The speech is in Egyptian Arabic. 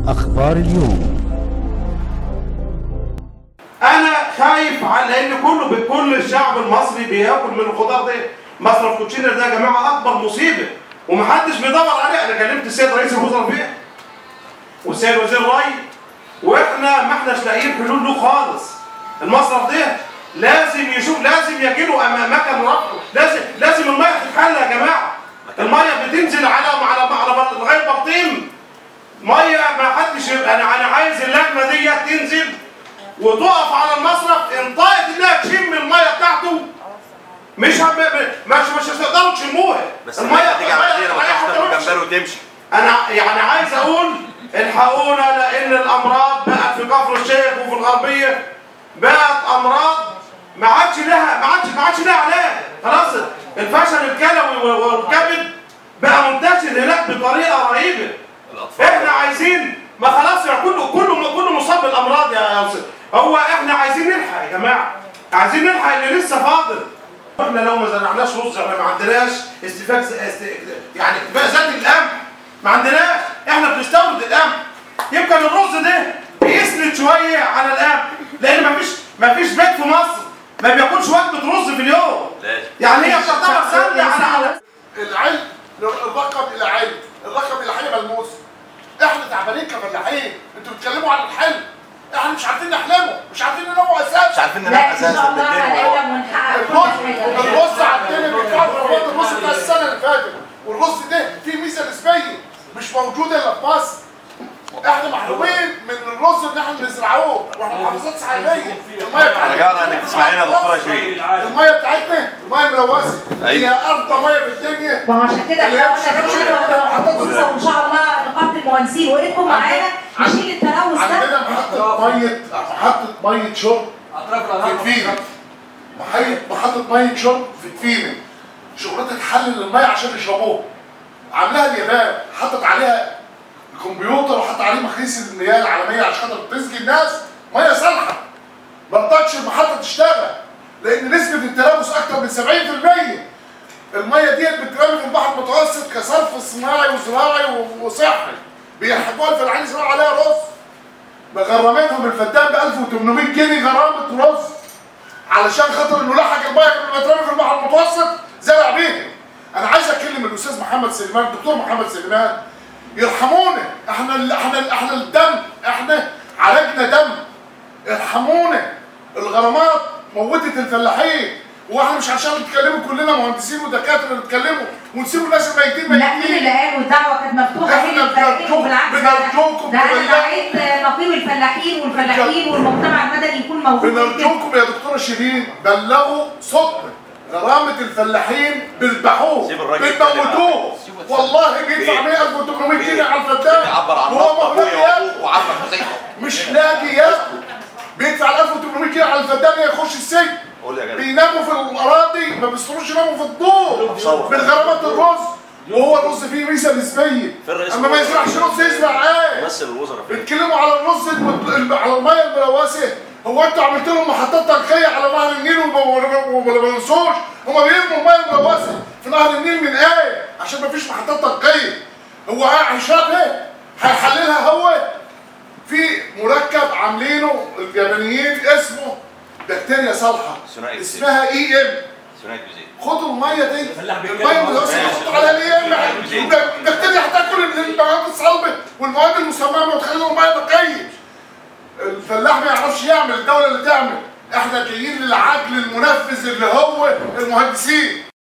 أخبار اليوم انا خايف على لان كله كل الشعب المصري بياكل من الخضار ده مصرف كوتشينر ده يا جماعه اكبر مصيبه ومحدش بيدور عليه انا كلمت السيد رئيس الوزراء فيه والسيد وزير الري واحنا ما احناش لاقيين حلول له خالص المصرف ده لازم يشوف لازم يجيله أما- مكان رفعه لازم لازم الميه تتحل يا جماعه الميه بتنزل على على على لغايه بطيم ميه ما حدش انا انا عايز اللجنه دي تنزل وتقف على المصرف ان طاقت انها تشم الميه بتاعته مش هم مش مش هتقدروا تشموها بس الميه تيجي على خير ما المية تاخد هتروح. جنبها وتمشي انا يعني عايز اقول الحقونا لان الامراض بقت في كفر الشيخ وفي الغربيه بقت امراض ما عادش لها ما عادش ما عادش لها علاج خلاص الفشل الكلوي والكبد بقى منتشر هناك بطريقه رهيبه احنا عايزين ما خلاص يعني كله كله كله مصاب بالامراض يا يا استاذ هو احنا عايزين نلحق يا جماعه عايزين نلحق اللي لسه فاضل احنا لو ما زرعناش رز احنا ما عندناش استفاق است... يعني اكتفاء ذاتي القمح ما عندناش احنا بنستورد القمح يمكن الرز ده بيسند شويه على القمح لان ما فيش ما فيش بيت في مصر ما بياكلش وجبه رز في اليوم لازم يعني هي بتعتبر سنه على على العلم الرقم الى علم الرقم الى حاجه ملموسه احنا تعبانين كفلاحين انتوا بتتكلموا عن الحلم احنا مش عارفين نحلمه مش عارفين ننوع اساسا مش عارفين لا ننام ان شاء اساسا الله بالدنيا هنقدر ونحقق الرز كل حاجه الرز عندنا بيتعرف هو الرز بتاع السنه اللي فاتت والرز ده فيه ميزه نسبيه مش موجوده الا في مصر احنا محرومين من الرز اللي احنا بنزرعوه واحنا محافظات ساحليه الميه بتاعتنا رجعنا انك تسمع لنا دكتوره شيرين الميه بتاعتنا الميه ملوثه هي أيوة. ارضى ميه في الدنيا وعشان كده احنا قلنا محطات فرصه وان شاء الله نقابه المهندسين وقفوا معانا نشيل التلوث عندنا ده محطة مية محطة مية شرب في الفينة محطة محطة مية شرب في الفينة شغلتها تحلل المية عشان يشربوها عاملاها اليابان حطت عليها كمبيوتر وحط عليه مقياس المياه العالمية عشان خاطر تسقي الناس مية صالحة ما رضتش المحطة تشتغل لأن نسبة التلوث أكتر من 70% المية ديت بتترمي في البحر المتوسط كصرف صناعي وزراعي وصحي بيحبوها الفلاحين يزرعوا عليها رز بغرامتهم الفدان ب 1800 جنيه غرامة رز علشان خاطر انه لحق الميه قبل ما ترمي في البحر المتوسط زرع بيهم انا عايز اكلم الاستاذ محمد سليمان الدكتور محمد سليمان يرحمونا احنا ال احنا ال احنا الدم احنا عالجنا دم ارحمونا الغرامات موتت الفلاحين واحنا مش عشان نتكلموا كلنا مهندسين ودكاتره نتكلموا ونسيبوا الناس الميتين لا مين ميتين اللي قال والدعوه كانت مفتوحه إحنا بين الفلاحين بنرجوكم- وبالعكس بنرجوكم ده انا بالله. دعيت نقيب الفلاحين والفلاحين والمجتمع المدني يكون موجود بنرجوكم يا دكتوره شيرين بلغوا صوتنا غرامة الفلاحين بيذبحوه سيب الراجل بتموتوه يتكلم. والله بيدفع 1800 جنيه على الفدان بيعبر عن وهو موقف مهلاك ابويا ياكل وابوه وعمك وزيكم مش لاقي ياكل بيدفع ال 1800 جنيه على الفدان يخش السجن قول يا جدع بيناموا في الاراضي ما بيصروش يناموا في الدور مصور. من غرامات الرز وهو الرز فيه ميزه نسبيه فين رئيس اما ما الوزراء؟ يزرعش رز يزرع ايه ممثل الوزراء فين بيتكلموا على الرز الم- الم- على الميه الملوثه هو انتوا عملت لهم محطات تنقيه على نهر النيل وما- وما وما بينسوش هم بيرموا الميه الملوثه في نهر النيل من ايه؟ عشان ما فيش محطات تنقيه هو هيشرب ايه؟ هيحللها هو في مركب عاملينه اليابانيين اسمه بكتيريا صالحه ثنائي اسمها اي ام ثنائي بزيت خدوا الميه دي الميه الملوثه يحطوا عليها الاي ام البكتيريا هتاكل المواد الصلبه والمواد المسممه وتخلي الميه نقيه الفلاح ما يعرفش يعمل الدوله اللي تعمل احنا جايين للعجل المنفذ اللي هو المهندسين